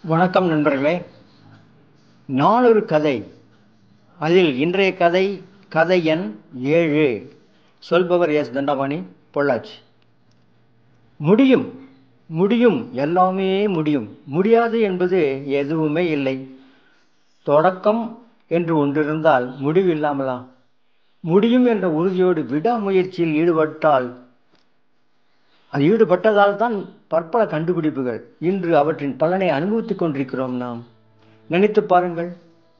வணக்கம் நண்பர்களே நாளொரு கதை அதில் இன்றைய கதை கதை எண் ஏழு சொல்பவர் எஸ் தண்டபாணி பொள்ளாச்சி முடியும் முடியும் எல்லாமே முடியும் முடியாது என்பது எதுவுமே இல்லை தொடக்கம் என்று ஒன்றிருந்தால் முடிவு இல்லாமலா முடியும் என்ற உறுதியோடு விடாமுயற்சியில் ஈடுபட்டால் அது ஈடுபட்டதால் தான் பற்பல கண்டுபிடிப்புகள் இன்று அவற்றின் பலனை அனுபவித்துக் கொண்டிருக்கிறோம் நாம் நினைத்து பாருங்கள்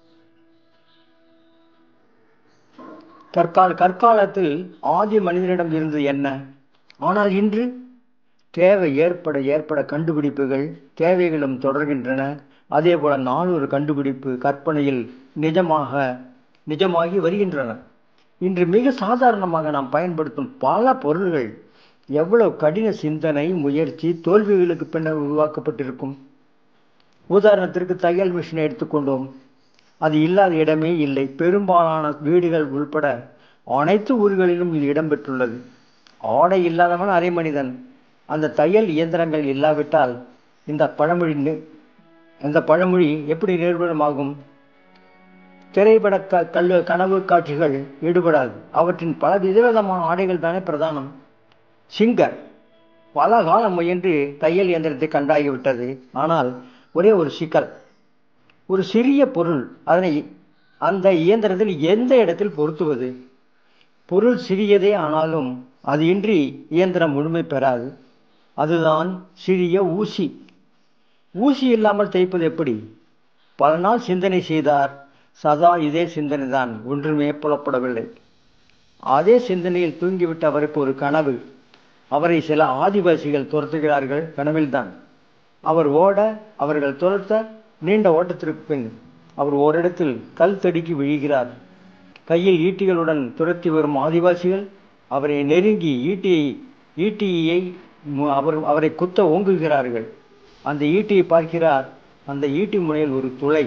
தற்கால கற்காலத்தில் ஆதி மனிதனிடம் இருந்தது என்ன ஆனால் இன்று தேவை ஏற்பட ஏற்பட கண்டுபிடிப்புகள் தேவைகளும் தொடர்கின்றன அதே போல நானூறு கண்டுபிடிப்பு கற்பனையில் நிஜமாக நிஜமாகி வருகின்றன இன்று மிக சாதாரணமாக நாம் பயன்படுத்தும் பல பொருள்கள் எவ்வளவு கடின சிந்தனை முயற்சி தோல்விகளுக்கு பின்னர் உருவாக்கப்பட்டிருக்கும் உதாரணத்திற்கு தையல் மிஷினை எடுத்துக்கொண்டோம் அது இல்லாத இடமே இல்லை பெரும்பாலான வீடுகள் உள்பட அனைத்து ஊர்களிலும் இது இடம்பெற்றுள்ளது ஆடை இல்லாதவன் அரை மனிதன் அந்த தையல் இயந்திரங்கள் இல்லாவிட்டால் இந்த பழமொழி இந்த பழமொழி எப்படி நிரூபணமாகும் திரைப்பட க கல் கனவு காட்சிகள் ஈடுபடாது அவற்றின் பல விதவிதமான ஆடைகள் தானே பிரதானம் சிங்கர் பல காலம் முயன்று தையல் இயந்திரத்தை கண்டாகிவிட்டது ஆனால் ஒரே ஒரு சிக்கல் ஒரு சிறிய பொருள் அதனை அந்த இயந்திரத்தில் எந்த இடத்தில் பொருத்துவது பொருள் சிறியதே ஆனாலும் அது இன்றி இயந்திரம் முழுமை பெறாது அதுதான் சிறிய ஊசி ஊசி இல்லாமல் தைப்பது எப்படி பல நாள் சிந்தனை செய்தார் சதா இதே சிந்தனை தான் ஒன்றுமே புலப்படவில்லை அதே சிந்தனையில் தூங்கிவிட்ட அவருக்கு ஒரு கனவு அவரை சில ஆதிவாசிகள் துரத்துகிறார்கள் கனவில்தான் அவர் ஓட அவர்கள் துரத்த நீண்ட ஓட்டத்திற்கு பின் அவர் ஓரிடத்தில் கல் தடுக்கி விழுகிறார் கையில் ஈட்டிகளுடன் துரத்தி வரும் ஆதிவாசிகள் அவரை நெருங்கி ஈட்டியை ஈட்டியை அவர் அவரை குத்த ஓங்குகிறார்கள் அந்த ஈட்டியை பார்க்கிறார் அந்த ஈட்டி முனையில் ஒரு துளை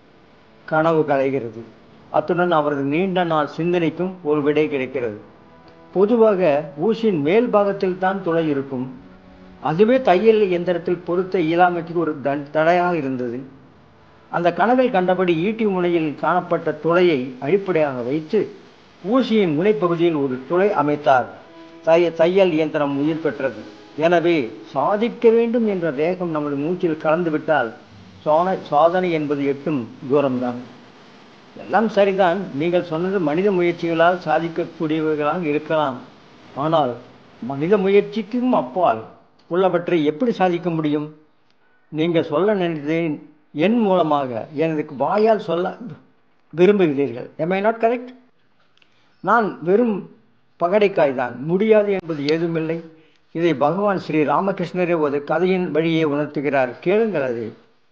கனவு கலைகிறது அத்துடன் அவரது நீண்ட நாள் சிந்தனைக்கும் ஒரு விடை கிடைக்கிறது பொதுவாக ஊசியின் மேல் பாகத்தில் தான் துளை இருக்கும் அதுவே தையல் எந்திரத்தில் பொருத்த இயலாமைக்கு ஒரு தடையாக இருந்தது அந்த கனவில் கண்டபடி ஈட்டி முனையில் காணப்பட்ட துளையை அடிப்படையாக வைத்து ஊசியின் முனைப்பகுதியில் ஒரு துளை அமைத்தார் தைய தையல் இயந்திரம் உயிர் பெற்றது எனவே சாதிக்க வேண்டும் என்ற வேகம் நமது மூச்சில் கலந்துவிட்டால் சான சாதனை என்பது எட்டும் தூரம்தான் எல்லாம் சரிதான் நீங்கள் சொன்னது மனித முயற்சிகளால் சாதிக்கக்கூடியவர்களாக இருக்கலாம் ஆனால் மனித முயற்சிக்கும் அப்பால் உள்ளவற்றை எப்படி சாதிக்க முடியும் நீங்கள் சொல்ல நினைத்தேன் என் மூலமாக எனது வாயால் சொல்ல விரும்புகிறீர்கள் எம் ஐ நாட் கரெக்ட் நான் வெறும் பகடைக்காய் தான் முடியாது என்பது ஏதுமில்லை இதை பகவான் ஸ்ரீ ராமகிருஷ்ணரே ஒரு கதையின் வழியே உணர்த்துகிறார் கேளுங்கள் அதை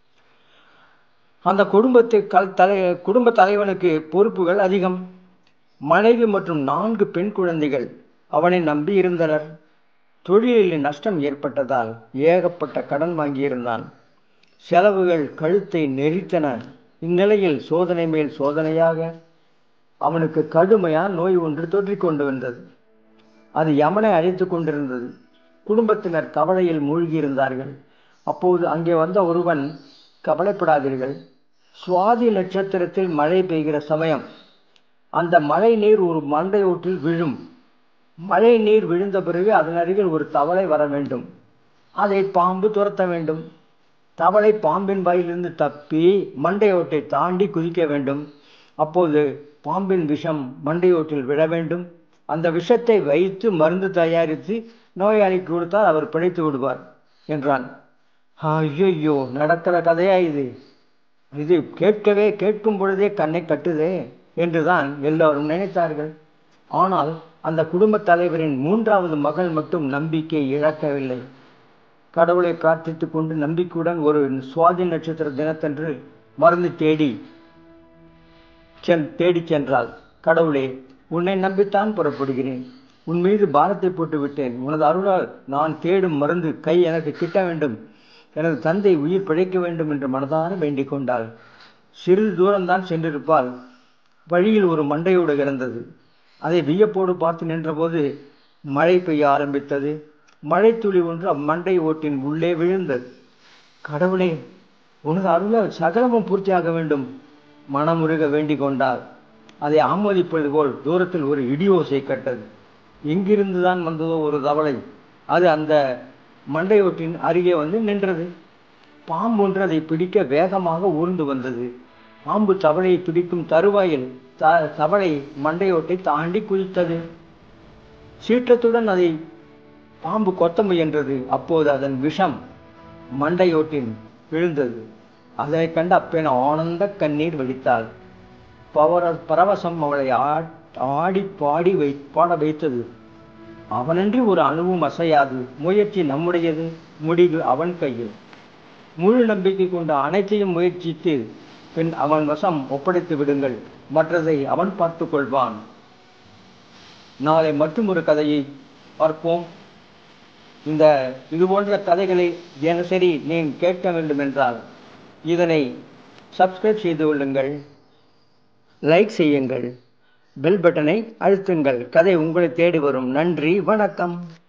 அந்த குடும்பத்தை கல் தலை குடும்ப தலைவனுக்கு பொறுப்புகள் அதிகம் மனைவி மற்றும் நான்கு பெண் குழந்தைகள் அவனை நம்பி இருந்தனர் தொழிலில் நஷ்டம் ஏற்பட்டதால் ஏகப்பட்ட கடன் வாங்கியிருந்தான் செலவுகள் கழுத்தை நெறித்தன இந்நிலையில் சோதனை மேல் சோதனையாக அவனுக்கு கடுமையான நோய் ஒன்று தொற்றிக் கொண்டு வந்தது அது யமனை அழைத்து கொண்டிருந்தது குடும்பத்தினர் கவலையில் மூழ்கியிருந்தார்கள் அப்போது அங்கே வந்த ஒருவன் கவலைப்படாதீர்கள் சுவாதி நட்சத்திரத்தில் மழை பெய்கிற சமயம் அந்த மழை நீர் ஒரு மண்டையோட்டில் விழும் மழை நீர் விழுந்த பிறகு அதன் அருகில் ஒரு தவளை வர வேண்டும் அதை பாம்பு துரத்த வேண்டும் தவளை பாம்பின் வாயிலிருந்து தப்பி மண்டையோட்டை தாண்டி குதிக்க வேண்டும் அப்போது பாம்பின் விஷம் மண்டையோட்டில் விழ வேண்டும் அந்த விஷத்தை வைத்து மருந்து தயாரித்து நோயாளிக்கு கொடுத்தால் அவர் பிழைத்து விடுவார் என்றான் ஐயோ நடக்கிற கதையா இது இது கேட்கவே கேட்கும் பொழுதே கண்ணை கட்டுதே என்றுதான் எல்லோரும் நினைத்தார்கள் ஆனால் அந்த குடும்ப தலைவரின் மூன்றாவது மகள் மட்டும் நம்பிக்கை இழக்கவில்லை கடவுளை பிரார்த்தித்துக் கொண்டு நம்பிக்கையுடன் ஒரு சுவாதி நட்சத்திர தினத்தன்று மருந்து தேடி சென் தேடி சென்றாள் கடவுளே உன்னை நம்பித்தான் புறப்படுகிறேன் உன் மீது பாரத்தை போட்டு விட்டேன் உனது அருளால் நான் தேடும் மருந்து கை எனக்கு கிட்ட வேண்டும் எனது தந்தை உயிர் பிழைக்க வேண்டும் என்று மனதார வேண்டிக் கொண்டாள் சிறிது தூரம்தான் சென்றிருப்பால் வழியில் ஒரு மண்டையோடு கிடந்தது அதை வியப்போடு பார்த்து நின்றபோது மழை பெய்ய ஆரம்பித்தது மழைத்துளி ஒன்று அம்மண்டை ஓட்டின் உள்ளே விழுந்தது கடவுளே உனது அருளால் சகலமும் பூர்த்தியாக வேண்டும் மனமுருக வேண்டிக் கொண்டார் அதை ஆமோதிப்பது போல் தூரத்தில் ஒரு இடியோசை கட்டது எங்கிருந்து தான் வந்ததோ ஒரு தவளை அது அந்த மண்டையோட்டின் அருகே வந்து நின்றது பாம்பு ஒன்று அதை பிடிக்க வேகமாக ஊர்ந்து வந்தது பாம்பு தவளையை பிடிக்கும் தருவாயில் த தவளை மண்டையோட்டை தாண்டி குதித்தது சீற்றத்துடன் அதை பாம்பு கொத்த முயன்றது அப்போது அதன் விஷம் மண்டையோட்டின் விழுந்தது அதனை கண்ட அப்பெண் ஆனந்த கண்ணீர் வடித்தாள் பவர பரவசம் அவளை ஆ- ஆடி பாடி வை பாட வைத்தது அவனன்றி ஒரு அணுவும் அசையாது முயற்சி நம்முடையது முடிவு அவன் கையில் முழு நம்பிக்கை கொண்ட அனைத்தையும் முயற்சித்து பின் அவன் வசம் ஒப்படைத்து விடுங்கள் மற்றதை அவன் பார்த்துக் கொள்வான் நாளை மற்றும் ஒரு கதையை பார்ப்போம் இந்த இது போன்ற கதைகளை தினசரி நீங்கள் கேட்க வேண்டும் என்றால் இதனை சப்ஸ்கிரைப் செய்து கொள்ளுங்கள் லைக் செய்யுங்கள் பெல் பட்டனை அழுத்துங்கள் கதை உங்களை தேடி வரும் நன்றி வணக்கம்